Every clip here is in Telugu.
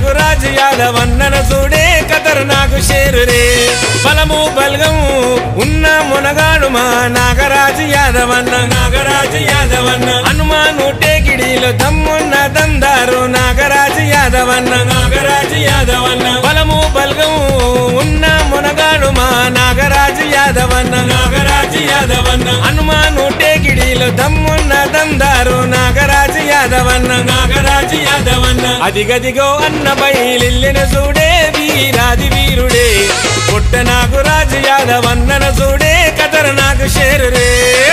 నాగరాజు యాదవ్ అన్నన చూడే కతరు నాకు షేరు రే బలము బలగము ఉన్న మునగాడు మా నాగరాజు యాదవ్ అన్న నాగరాజు యాదవ్ అన్న హనుమాను టేకిడీలో దమ్మున్న దందారు నాగరాజు యాదవ్ అన్న నాగరాజు యాదవ్ అన్న బలము బలగము ఉన్న మునగాడు మా నాగరాజు యాదవ్ అన్న నాగరాజు యాదవ్ అన్న హనుమాను టేకిడీలో దమ్మున్న దందారు నాగరాజు యాదవ్ అన్న నాగరాజు యాదవ్ అన్న అదిగదిగో అన్న బయలిల్లిన చూడే వీరాది వీరుడే పుట్ట నాకు రాజు యాదవ్ అన్నన చూడే కతర నాకు షేరు రే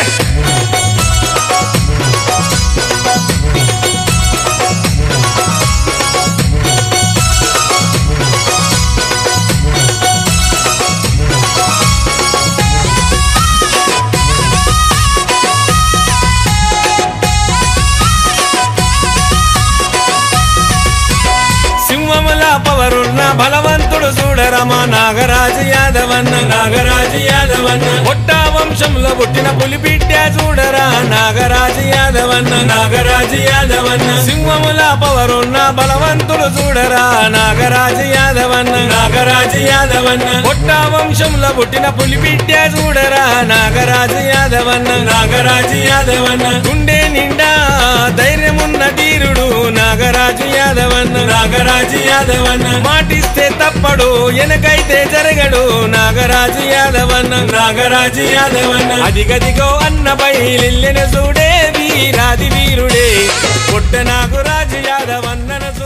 సింహముల పవరున్న బలవంతుడు చూడరమా నాగరాజు యాదవన్న నాగరాజు యాదవన్న పొట్ట వంశంలో పుట్టిన పులిబిడ్డ చూడరా నాగరాజు యాదవన్న నాగరాజు యాదవన్న సింహముల పవరున్న బలవంతుడు చూడరా నాగరాజు యాదవన్న నాగరాజు యాదవన్న పొట్ట వంశంలో పుట్టిన పులిబిడ్డ చూడరా నాగరాజు యాదవన్న నాగరాజు యాదవన్న గుండె నిండా ధైర్యమున్న ధీరుడు నాగరాజు యాదవన్న నాగరాజు యాదవన్న మాటిస్తే తప్పడు వెనకైతే జరగడు నాగరాజు యాదవన్న నాగరాజు యాదవన్న అదిగదిగో అన్న బయలిల్లిన చూడే వీరాది వీరుడే పుట్ట నాగరాజు యాదవన్నన